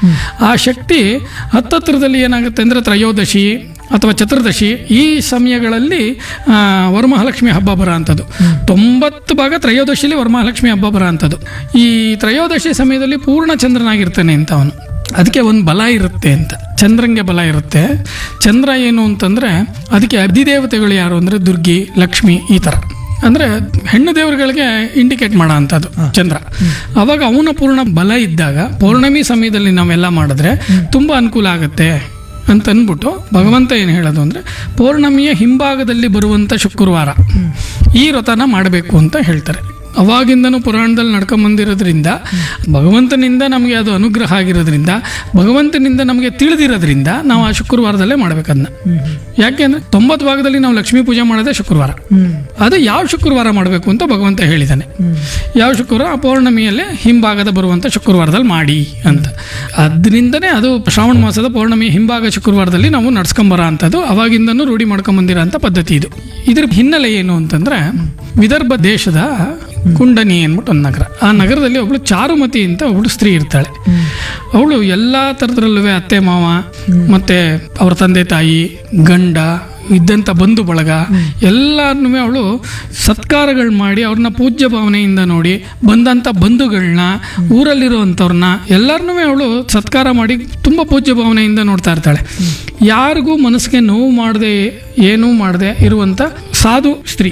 ಆ ಶಕ್ತಿ ಹತ್ತತ್ರದಲ್ಲಿ ಏನಾಗುತ್ತೆ ಅಂದರೆ ತ್ರಯೋದಶಿ ಅಥವಾ ಚತುರ್ದಶಿ ಈ ಸಮಯಗಳಲ್ಲಿ ಆ, ವರಮಹಾಲಕ್ಷ್ಮಿ ಹಬ್ಬ ಬರೋ ಅಂಥದ್ದು ತೊಂಬತ್ತು ಭಾಗ ತ್ರಯೋದಶಿಲಿ ವರಮಹಾಲಕ್ಷ್ಮಿ ಹಬ್ಬ ಬರೋ ಅಂಥದ್ದು ಈ ತ್ರಯೋದಶಿ ಸಮಯದಲ್ಲಿ ಪೂರ್ಣ ಚಂದ್ರನಾಗಿರ್ತಾನೆ ಅಂತ ಅವನು ಅದಕ್ಕೆ ಒಂದು ಬಲ ಇರುತ್ತೆ ಅಂತ ಚಂದ್ರಂಗೆ ಬಲ ಇರುತ್ತೆ ಚಂದ್ರ ಏನು ಅಂತಂದರೆ ಅದಕ್ಕೆ ಅಧಿದೇವತೆಗಳು ಯಾರು ಅಂದರೆ ದುರ್ಗಿ ಲಕ್ಷ್ಮಿ ಈ ಥರ ಅಂದರೆ ಹೆಣ್ಣು ದೇವರುಗಳಿಗೆ ಇಂಡಿಕೇಟ್ ಮಾಡೋ ಅಂಥದ್ದು ಚಂದ್ರ ಅವಾಗ ಅವನ ಪೂರ್ಣ ಬಲ ಇದ್ದಾಗ ಪೌರ್ಣಮಿ ಸಮಯದಲ್ಲಿ ನಾವೆಲ್ಲ ಮಾಡಿದ್ರೆ ತುಂಬ ಅನುಕೂಲ ಆಗುತ್ತೆ ಅಂತ ಅಂದ್ಬಿಟ್ಟು ಭಗವಂತ ಏನು ಹೇಳೋದು ಅಂದರೆ ಪೌರ್ಣಮಿಯ ಹಿಂಭಾಗದಲ್ಲಿ ಬರುವಂಥ ಶುಕ್ರವಾರ ಈ ವ್ರತನ ಮಾಡಬೇಕು ಅಂತ ಹೇಳ್ತಾರೆ ಅವಾಗಿಂದನೂ ಪುರಾಣದಲ್ಲಿ ನಡ್ಕೊಂಬಂದಿರೋದ್ರಿಂದ ಭಗವಂತನಿಂದ ನಮಗೆ ಅದು ಅನುಗ್ರಹ ಆಗಿರೋದ್ರಿಂದ ಭಗವಂತನಿಂದ ನಮಗೆ ತಿಳಿದಿರೋದ್ರಿಂದ ನಾವು ಆ ಶುಕ್ರವಾರದಲ್ಲೇ ಮಾಡ್ಬೇಕದನ್ನ ಯಾಕೆ ಅಂದರೆ ತೊಂಬತ್ತು ಭಾಗದಲ್ಲಿ ನಾವು ಲಕ್ಷ್ಮೀ ಪೂಜೆ ಮಾಡೋದೇ ಶುಕ್ರವಾರ ಅದು ಯಾವ ಶುಕ್ರವಾರ ಮಾಡಬೇಕು ಅಂತ ಭಗವಂತ ಹೇಳಿದ್ದಾನೆ ಯಾವ ಶುಕ್ರವಾರ ಆ ಪೌರ್ಣಮಿಯಲ್ಲೇ ಹಿಂಭಾಗದ ಬರುವಂಥ ಶುಕ್ರವಾರದಲ್ಲಿ ಮಾಡಿ ಅಂತ ಅದರಿಂದನೇ ಅದು ಶ್ರಾವಣ ಮಾಸದ ಪೌರ್ಣಮಿ ಹಿಂಭಾಗ ಶುಕ್ರವಾರದಲ್ಲಿ ನಾವು ನಡ್ಸ್ಕೊಂಬರೋ ಅಂಥದ್ದು ಅವಾಗಿಂದನೂ ರೂಢಿ ಮಾಡ್ಕೊಂಬಂದಿರೋ ಅಂಥ ಪದ್ಧತಿ ಇದು ಇದ್ರ ಹಿನ್ನೆಲೆ ಏನು ಅಂತಂದ್ರೆ ವಿದರ್ಭ ದೇಶದ ಕುಂಡನಿ ಅಂದ್ಬಿಟ್ಟು ಒಂದು ನಗರ ಆ ನಗರದಲ್ಲಿ ಒಬ್ಳು ಚಾರುಮತಿ ಅಂತ ಒಬ್ಳು ಸ್ತ್ರೀ ಇರ್ತಾಳೆ ಅವಳು ಎಲ್ಲ ಥರದ್ರಲ್ಲೂ ಅತ್ತೆ ಮಾವ ಮತ್ತೆ ಅವ್ರ ತಂದೆ ತಾಯಿ ಗಂಡ ಇದ್ದಂಥ ಬಂಧು ಬಳಗ ಎಲ್ಲರನ್ನೂ ಅವಳು ಸತ್ಕಾರಗಳು ಮಾಡಿ ಅವ್ರನ್ನ ಪೂಜ್ಯ ಭಾವನೆಯಿಂದ ನೋಡಿ ಬಂದಂಥ ಬಂಧುಗಳನ್ನ ಊರಲ್ಲಿರುವಂಥವ್ರನ್ನ ಎಲ್ಲರನ್ನೂ ಅವಳು ಸತ್ಕಾರ ಮಾಡಿ ತುಂಬ ಪೂಜ್ಯ ಭಾವನೆಯಿಂದ ನೋಡ್ತಾ ಇರ್ತಾಳೆ ಯಾರಿಗೂ ಮನಸ್ಸಿಗೆ ನೋವು ಮಾಡದೆ ಏನೂ ಮಾಡದೆ ಇರುವಂಥ ಸಾಧು ಸ್ತ್ರೀ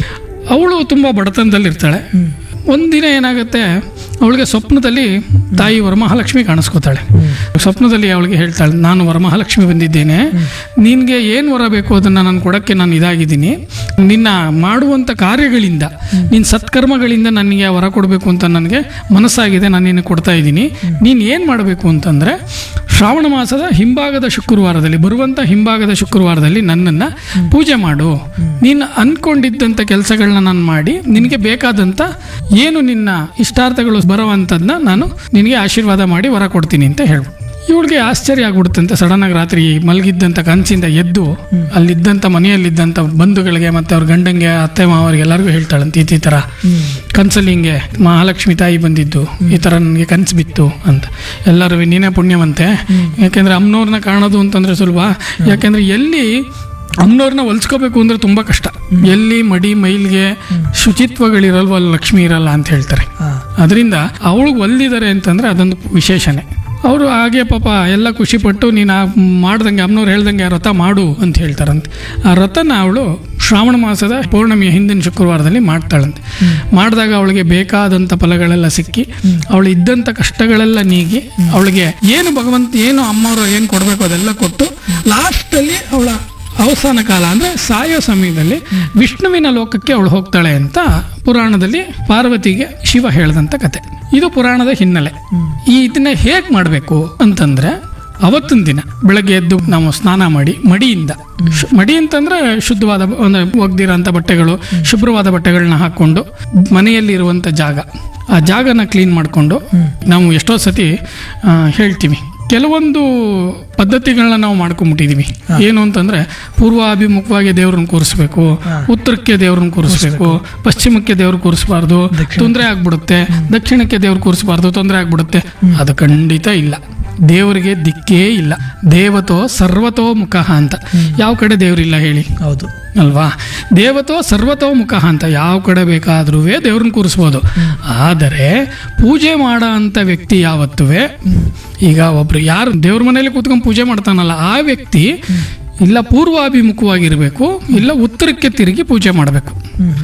ಅವಳು ತುಂಬ ಬಡತನದಲ್ಲಿರ್ತಾಳೆ ಒಂದಿನ ಏನಾಗುತ್ತೆ ಅವಳಿಗೆ ಸ್ವಪ್ನದಲ್ಲಿ ತಾಯಿ ವರಮಹಾಲಕ್ಷ್ಮಿ ಕಾಣಿಸ್ಕೋತಾಳೆ ಸ್ವಪ್ನದಲ್ಲಿ ಅವಳಿಗೆ ಹೇಳ್ತಾಳೆ ನಾನು ವರಮಹಾಲಕ್ಷ್ಮಿ ಬಂದಿದ್ದೇನೆ ನಿನಗೆ ಏನು ವರ ಬೇಕು ಅದನ್ನು ನಾನು ಕೊಡೋಕ್ಕೆ ನಾನು ಇದಾಗಿದ್ದೀನಿ ನಿನ್ನ ಮಾಡುವಂಥ ಕಾರ್ಯಗಳಿಂದ ನಿನ್ನ ಸತ್ಕರ್ಮಗಳಿಂದ ನನಗೆ ಆ ವರ ಕೊಡಬೇಕು ಅಂತ ನನಗೆ ಮನಸ್ಸಾಗಿದೆ ನಾನು ನಿನಗೆ ಕೊಡ್ತಾ ಇದ್ದೀನಿ ನೀನು ಏನು ಮಾಡಬೇಕು ಅಂತಂದರೆ ಶ್ರಾವಣ ಮಾಸದ ಹಿಂಭಾಗದ ಶುಕ್ರವಾರದಲ್ಲಿ ಬರುವಂಥ ಹಿಂಭಾಗದ ಶುಕ್ರವಾರದಲ್ಲಿ ನನ್ನನ್ನು ಪೂಜೆ ಮಾಡು ನೀನು ಅಂದ್ಕೊಂಡಿದ್ದಂಥ ಕೆಲಸಗಳನ್ನ ನಾನು ಮಾಡಿ ನಿನಗೆ ಬೇಕಾದಂಥ ಏನು ನಿನ್ನ ಇಷ್ಟಾರ್ಥಗಳು ಬರುವಂಥದ್ದನ್ನ ನಾನು ನಿನಗೆ ಆಶೀರ್ವಾದ ಮಾಡಿ ವರ ಕೊಡ್ತೀನಿ ಅಂತ ಹೇಳ್ಬಿಟ್ಟು ಇವಳಿಗೆ ಆಶ್ಚರ್ಯ ಆಗ್ಬಿಡುತ್ತಂತೆ ಸಡನ್ ಆಗಿ ರಾತ್ರಿ ಮಲಗಿದ್ದಂಥ ಕನಸಿಂದ ಎದ್ದು ಅಲ್ಲಿದ್ದಂಥ ಮನೆಯಲ್ಲಿದ್ದಂಥ ಬಂಧುಗಳಿಗೆ ಮತ್ತು ಅವ್ರ ಗಂಡಂಗೆ ಅತ್ತೆ ಮಾವರಿಗೆ ಎಲ್ಲರಿಗೂ ಹೇಳ್ತಾಳಂತೆ ಈ ಥರ ಕನಸಲ್ಲಿ ಹಿಂಗೆ ಮಹಾಲಕ್ಷ್ಮಿ ತಾಯಿ ಬಂದಿದ್ದು ಈ ಥರ ನನಗೆ ಕನಸು ಬಿತ್ತು ಅಂತ ಎಲ್ಲರೂ ನೀನೇ ಪುಣ್ಯವಂತೆ ಯಾಕೆಂದರೆ ಅಮ್ಮನವ್ರನ್ನ ಕಾಣೋದು ಅಂತಂದರೆ ಸುಲಭ ಯಾಕೆಂದರೆ ಎಲ್ಲಿ ಅಮ್ಮನವ್ರನ್ನ ಹೊಲ್ಸ್ಕೋಬೇಕು ಅಂದ್ರೆ ತುಂಬ ಕಷ್ಟ ಎಲ್ಲಿ ಮಡಿ ಮೈಲ್ಗೆ ಶುಚಿತ್ವಗಳಿರಲ್ವ ಅಲ್ಲಿ ಲಕ್ಷ್ಮಿ ಇರಲ್ಲ ಅಂತ ಹೇಳ್ತಾರೆ ಅದರಿಂದ ಅವಳಿಗೆ ಒಲ್ದಿದ್ದಾರೆ ಅಂತಂದ್ರೆ ಅದೊಂದು ವಿಶೇಷಣೆ ಅವರು ಹಾಗೆ ಪಾಪ ಎಲ್ಲ ಖುಷಿಪಟ್ಟು ನೀನು ಆ ಮಾಡ್ದಂಗೆ ಅಮ್ಮನವ್ರು ಹೇಳ್ದಂಗೆ ಆ ವ್ರತ ಮಾಡು ಅಂತ ಹೇಳ್ತಾರಂತೆ ಆ ವ್ರತನ ಅವಳು ಶ್ರಾವಣ ಮಾಸದ ಪೌರ್ಣಮಿಯ ಹಿಂದಿನ ಶುಕ್ರವಾರದಲ್ಲಿ ಮಾಡ್ತಾಳಂತೆ ಮಾಡಿದಾಗ ಅವಳಿಗೆ ಬೇಕಾದಂಥ ಫಲಗಳೆಲ್ಲ ಸಿಕ್ಕಿ ಅವಳು ಇದ್ದಂಥ ಕಷ್ಟಗಳೆಲ್ಲ ನೀಗಿ ಅವಳಿಗೆ ಏನು ಭಗವಂತ ಏನು ಅಮ್ಮವರು ಏನು ಕೊಡಬೇಕು ಅದೆಲ್ಲ ಕೊಟ್ಟು ಲಾಸ್ಟಲ್ಲಿ ಅವಳ ಅವಸಾನ ಕಾಲ ಅಂದ್ರೆ ಸಾಯೋ ಸಮಯದಲ್ಲಿ ವಿಷ್ಣುವಿನ ಲೋಕಕ್ಕೆ ಅವಳು ಹೋಗ್ತಾಳೆ ಅಂತ ಪುರಾಣದಲ್ಲಿ ಪಾರ್ವತಿಗೆ ಶಿವ ಹೇಳಿದಂತ ಕತೆ ಇದು ಪುರಾಣದ ಹಿನ್ನೆಲೆ ಈ ಇದನ್ನ ಹೇಗ್ ಮಾಡಬೇಕು ಅಂತಂದ್ರೆ ಅವತ್ತಿನ ದಿನ ಬೆಳಗ್ಗೆ ಎದ್ದು ನಾವು ಸ್ನಾನ ಮಾಡಿ ಮಡಿಯಿಂದ ಶು- ಮಡಿ ಅಂತಂದ್ರೆ ಶುದ್ಧವಾದ ಒಂದು ಒಗ್ದಿರೋಂಥ ಬಟ್ಟೆಗಳು ಶುಭ್ರವಾದ ಬಟ್ಟೆಗಳನ್ನ ಹಾಕೊಂಡು ಮನೆಯಲ್ಲಿ ಇರುವಂಥ ಜಾಗ ಆ ಜಾಗನ ಕ್ಲೀನ್ ಮಾಡಿಕೊಂಡು ನಾವು ಎಷ್ಟೋ ಸತಿ ಆ, ಹೇಳ್ತೀವಿ ಕೆಲವೊಂದು ಪದ್ಧತಿಗಳನ್ನ ನಾವು ಮಾಡ್ಕೊಂಡ್ಬಿಟ್ಟಿದೀವಿ ಏನು ಅಂತಂದ್ರೆ ಪೂರ್ವಾಭಿಮುಖವಾಗಿ ದೇವ್ರನ್ನ ಕೂರಿಸ್ಬೇಕು ಉತ್ತರಕ್ಕೆ ದೇವ್ರನ್ನ ಕೂರಿಸ್ಬೇಕು ಪಶ್ಚಿಮಕ್ಕೆ ದೇವ್ರು ಕೂರಿಸಬಾರ್ದು ತೊಂದರೆ ಆಗ್ಬಿಡುತ್ತೆ ದಕ್ಷಿಣಕ್ಕೆ ದೇವ್ರು ಕೂರಿಸಬಾರ್ದು ತೊಂದರೆ ಆಗ್ಬಿಡುತ್ತೆ ಅದು ಖಂಡಿತ ಇಲ್ಲ ದೇವರಿಗೆ ದಿಕ್ಕೇ ಇಲ್ಲ ದೇವತೋ ಸರ್ವತೋ ಮುಖ ಅಂತ ಯಾವ ಕಡೆ ದೇವರಿಲ್ಲ ಹೇಳಿ ಹೌದು ಅಲ್ವಾ ದೇವತೋ ಸರ್ವತೋ ಮುಖ ಅಂತ ಯಾವ ಕಡೆ ಬೇಕಾದ್ರೂ ದೇವ್ರನ್ನ ಕೂರಿಸ್ಬೋದು ಆದರೆ ಪೂಜೆ ಮಾಡೋ ಅಂಥ ವ್ಯಕ್ತಿ ಯಾವತ್ತುವೆ ಈಗ ಒಬ್ರು ಯಾರು ದೇವ್ರ ಮನೇಲಿ ಕೂತ್ಕೊಂಡು ಪೂಜೆ ಮಾಡ್ತಾನಲ್ಲ ಆ ವ್ಯಕ್ತಿ ಇಲ್ಲ ಪೂರ್ವಾಭಿಮುಖವಾಗಿರಬೇಕು ಇಲ್ಲ ಉತ್ತರಕ್ಕೆ ತಿರುಗಿ ಪೂಜೆ ಮಾಡಬೇಕು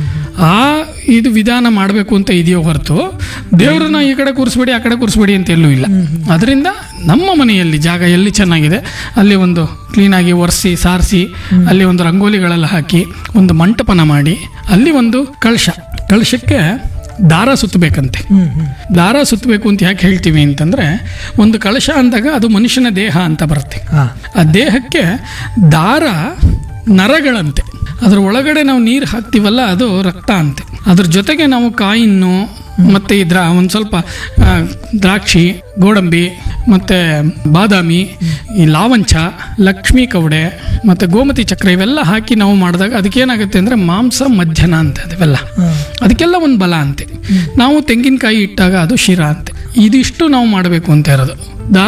ಆ ಇದು ವಿಧಾನ ಮಾಡಬೇಕು ಅಂತ ಇದೆಯೋ ಹೊರತು ದೇವ್ರನ್ನ ಈ ಕಡೆ ಕೂರಿಸ್ಬೇಡಿ ಆ ಕಡೆ ಕೂರಿಸ್ಬೇಡಿ ಅಂತ ಎಲ್ಲೂ ಇಲ್ಲ ಅದರಿಂದ ನಮ್ಮ ಮನೆಯಲ್ಲಿ ಜಾಗ ಎಲ್ಲಿ ಚೆನ್ನಾಗಿದೆ ಅಲ್ಲಿ ಒಂದು ಕ್ಲೀನಾಗಿ ಒರೆಸಿ ಸಾರಿಸಿ ಅಲ್ಲಿ ಒಂದು ರಂಗೋಲಿಗಳೆಲ್ಲ ಹಾಕಿ ಒಂದು ಮಂಟಪನ ಮಾಡಿ ಅಲ್ಲಿ ಒಂದು ಕಳಶ ಕಳಶಕ್ಕೆ ದಾರ ಸುತ್ತಬೇಕಂತೆ ದಾರ ಸುತ್ತಬೇಕು ಅಂತ ಯಾಕೆ ಹೇಳ್ತೀವಿ ಅಂತಂದ್ರೆ ಒಂದು ಕಳಶ ಅಂದಾಗ ಅದು ಮನುಷ್ಯನ ದೇಹ ಅಂತ ಬರುತ್ತೆ ಹಾ ಆ ದೇಹಕ್ಕೆ ದಾರ ನರಗಳಂತೆ ಅದ್ರ ಒಳಗಡೆ ನಾವು ನೀರು ಹಾಕ್ತೀವಲ್ಲ ಅದು ರಕ್ತ ಅಂತೆ ಅದ್ರ ಜೊತೆಗೆ ನಾವು ಕಾಯಿನ್ನು ಮತ್ತೆ ಇದ್ರ ಒಂದು ಸ್ವಲ್ಪ ಆ, ದ್ರಾಕ್ಷಿ ಗೋಡಂಬಿ ಮತ್ತೆ ಬಾದಾಮಿ ಈ ಲಾವಂಚ ಲಕ್ಷ್ಮೀ ಕವಡೆ ಮತ್ತೆ ಗೋಮತಿ ಚಕ್ರ ಇವೆಲ್ಲ ಹಾಕಿ ನಾವು ಮಾಡಿದಾಗ ಅದಕ್ಕೇನಾಗುತ್ತೆ ಅಂದ್ರೆ ಮಾಂಸ ಮಧ್ಯನ ಅಂತ ಅದೆಲ್ಲ ಅದಕ್ಕೆಲ್ಲ ಒಂದು ಬಲ ಅಂತೆ ನಾವು ತೆಂಗಿನಕಾಯಿ ಇಟ್ಟಾಗ ಅದು ಶಿರ ಅಂತೆ ಇದಿಷ್ಟು ನಾವು ಮಾಡಬೇಕು ಅಂತ ಇರೋದು